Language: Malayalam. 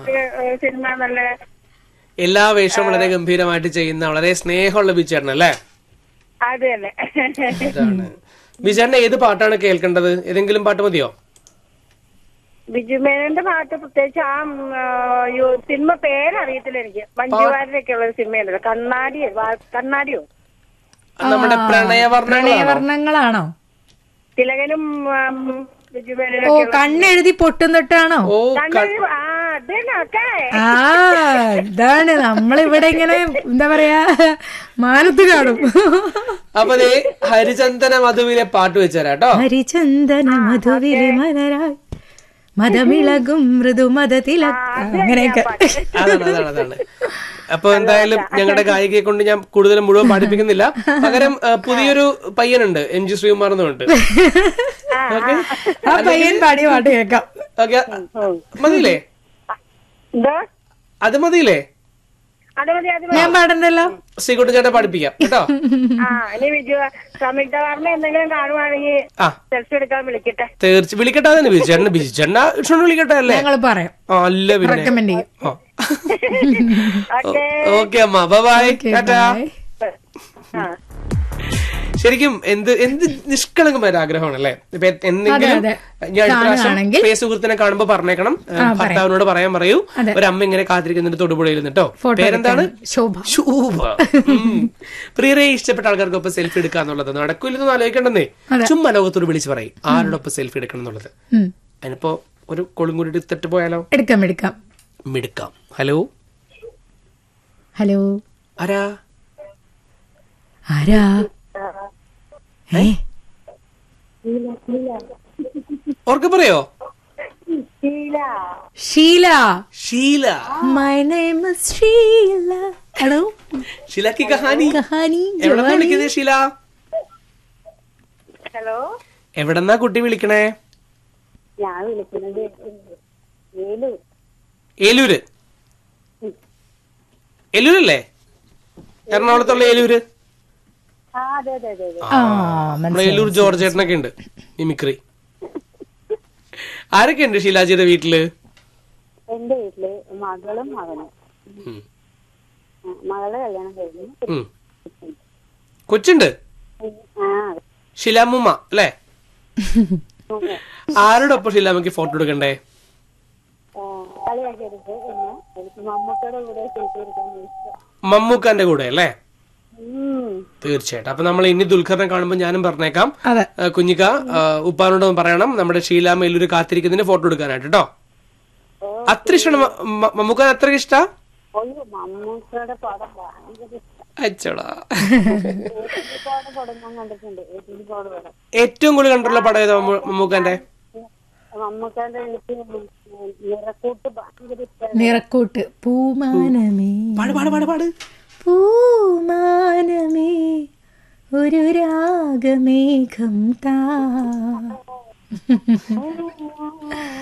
പാട്ട് ഏ, സിനിമ നല്ല എല്ലാ വേഷവും വളരെ ഗംഭീരമായിട്ട് ചെയ്യുന്ന വളരെ സ്നേഹമുള്ള ബിച്ചേട്ടൻ അല്ലേ അത് തന്നെ ഇതാണ് ബിച്ചേട്ടൻ ഏത് പാട്ടാണ് കേൾക്കേണ്ടത് ഏതെങ്കിലും പാട്ട് മതിയോ ബിജുമേനന്റെ പാട്ട് പ്രത്യേകിച്ച് ആ ഉം, ആ, യോ- സിനിമ പേരറിയത്തില്ല എനിക്ക് മഞ്ജുവാരനൊക്കെ ഉള്ള ഒരു സിനിമയുണ്ടല്ലോ കണ്ണാടിയോ വാ- കണ്ണാടിയോ നമ്മുടെ പ്രണയവർണ്ണങ്ങളാണോ പ്രണയവർണ്ണങ്ങളാണോ തിലകനും ആം, ഓ ബിജുമേനനും ഒക്കെ ഉള്ള- കണ്ണെഴുതി പൊട്ടുന്നിട്ടാണോ ഓ കണ്ണാടി ആ അത് തന്നെ ഒക്കെ ആ ഇതാണ് നമ്മളിവിടെ ഇങ്ങനെ എന്താ പറയാ മാനത്ത് കാണും അപ്പൊ ദേ ഹരിചന്ദന മധുവിലെ പാട്ട് വെച്ചുതരാം കേട്ടോ ഹരിചന്ദന മധുവിലെ മലരായി മതമിളകും മൃദുമതത്തില അങ്ങനെയൊക്കെ അതാണ് അതാണ് അതാണ് അപ്പൊ എന്തായാലും ഞങ്ങളുടെ ഗായികയെ കൊണ്ട് ഞാൻ കൂടുതൽ മുഴുവൻ പാടിപ്പിക്കുന്നില്ല പകരം ആ, പുതിയൊരു പയ്യനുണ്ട് എം ജി ശ്രീകുമാർ എന്നുണ്ട് ഓക്കെ ആ പയ്യൻ പാടിയ പാട്ട് കേൾക്കാം ഓക്കെ മതിയില്ലേ എന്തോ അത് മതിയില്ലേ അത് മതി അത് മതി ഞാൻ പാടണ്ടല്ലോ ശ്രീകുട്ടൻ ചേട്ടൻ പാടിപ്പിക്കാം കേട്ടോ ആ ഇനി ബിജു സംയുക്തകാരനെ എന്തെങ്കിലും കാണുവാണെങ്കിൽ ആ സെൽഫി എടുക്കാൻ വിളിക്കട്ടെ തീർച്ച വിളിക്കട്ടെ തന്നെ ബിജു ചേട്ടൻ ബിജു ചേട്ടനാ ഇഷ്ടം വിളിക്കട്ടെ അല്ലേ ഞങ്ങൾ പറയാം ആ, അല്ല പിന്നെ റെക്കമെൻഡ് ചെയ്യും ആ. ഓക്കെ ഓക്കെ അമ്മ ബൈ Okay, ടാറ്റാ bye. ആ ശരിക്കും എന്ത് എന്ത് നിഷ്കളങ്കമായ ഒരു ആഗ്രഹമാണ് അല്ലേ ഇപ്പൊ എന്തെങ്കിലും അതെ. ഞാൻ അടുത്ത പ്രാവശ്യം കാണുകയാണെങ്കിൽ- ഫേസ് സുഹൃത്തിനെ കാണുമ്പോ പറഞ്ഞേക്കണം ഏഹ്, ഭർത്താവിനോട് പറയാൻ പറയൂ അതെ. ഒരമ്മ ഇങ്ങനെ കാത്തിരിക്കുന്നുണ്ട് തൊടുപുഴയിൽ നിന്നിട്ടോ ഫോട്ടോ പേരെന്താണ് എടുക്കാൻ. ശോഭ ശോഭ ഉം. പ്രിയരെ ഇഷ്ടപ്പെട്ട ആൾക്കാർക്കൊപ്പം സെൽഫി എടുക്കാന്നുള്ളത് നടക്കൂലെന്ന് ആലോചിക്കണ്ടെന്നേ ചുമ്മാ ലോകത്തോട് വിളിച്ച് പറയും ആരോടൊപ്പം സെൽഫി എടുക്കണം എന്നുള്ളത് ഉം. അതിനിപ്പോ ഒരു കൊളും കൂടി എടുത്തിട്ട് പോയാലോ എടുക്കാം എടുക്കാം മിടുക്കാം ഹലോ ഹലോ ആരാ ആരാ ഏ ഓർക്ക് പറയോ Sheela Sheela Sheela my name is Sheela hello ഷീലക്ക് കഹാനി കഹാനി എവിടെന്നാ വിളിക്കുന്നത് ഷീല ഹലോ എവിടെന്നാ കുട്ടി വിളിക്കണേ ഞാൻ വിളിക്കുന്നത് വേലു ഏലൂര് ഏലൂരല്ലേ എറണാകുളത്തുള്ള ഏലൂര് ആ അതെ അതെ അതെ അതെ ആ നമ്മുടെ ഏലൂർ ജോർജ് ചേട്ടനൊക്കെ ഉണ്ട് മിമിക്രി ആരൊക്കെ ഉണ്ട് ഷീലാജിയുടെ വീട്ടില് എന്റെ വീട്ടില് മകളും മകനും ഉം. ആ, മകളെ കല്യാണം കഴിഞ്ഞു ഉം. കൊച്ചുണ്ട് ആ ഷിലാമുമ്മ അല്ലേ ആരോടൊപ്പം ഷിലാമയ്ക്ക് ഫോട്ടോ എടുക്കണ്ടേ ആ, കളിയാക്കരുത് എന്നെ എനിക്ക് മമ്മൂക്കയുടെ കൂടെ ചേച്ചി എടുക്കാൻ ഇഷ്ടം മമ്മൂക്കാന്റെ കൂടെ അല്ലേ ഉം. തീർച്ചയായിട്ടും അപ്പൊ നമ്മൾ ഇനി ദുൽഖറിനെ കാണുമ്പോൾ ഞാനും പറഞ്ഞേക്കാം അതെ ആ, കുഞ്ഞിക്ക ആ, ഉപ്പാനോടൊന്ന് പറയണം നമ്മുടെ ഷീല മേലൂര് കാത്തിരിക്കുന്നതിന് ഫോട്ടോ എടുക്കാനായിട്ട് കേട്ടോ അത്ര ഇഷ്ടമാണ് മ- മ- മമ്മൂക്കാൻ അത്ര ഇഷ്ട അയ്യോ മമ്മൂക്കയുടെ പടം ഭയങ്കര ഇഷ്ടം അച്ചടാ ഒരുപാട് പടം ഞാൻ കണ്ടിട്ടുണ്ട് ഒരുപാട് പടം ഏറ്റവും കൂടുതൽ കണ്ടുള്ള പടം ഏതാ മമ്മൂ- മമ്മൂക്കാന്റെ മമ്മൂക്കാന്റെ എനിക്ക് നിറക്കൂട്ട് ഭയങ്കര ഇഷ്ടമാണ് നിറക്കൂട്ട് പൂമാനമേ പാട് പാട് പാട് പാട് പൂമാനമേ ഒരു രാഗമേഘം താ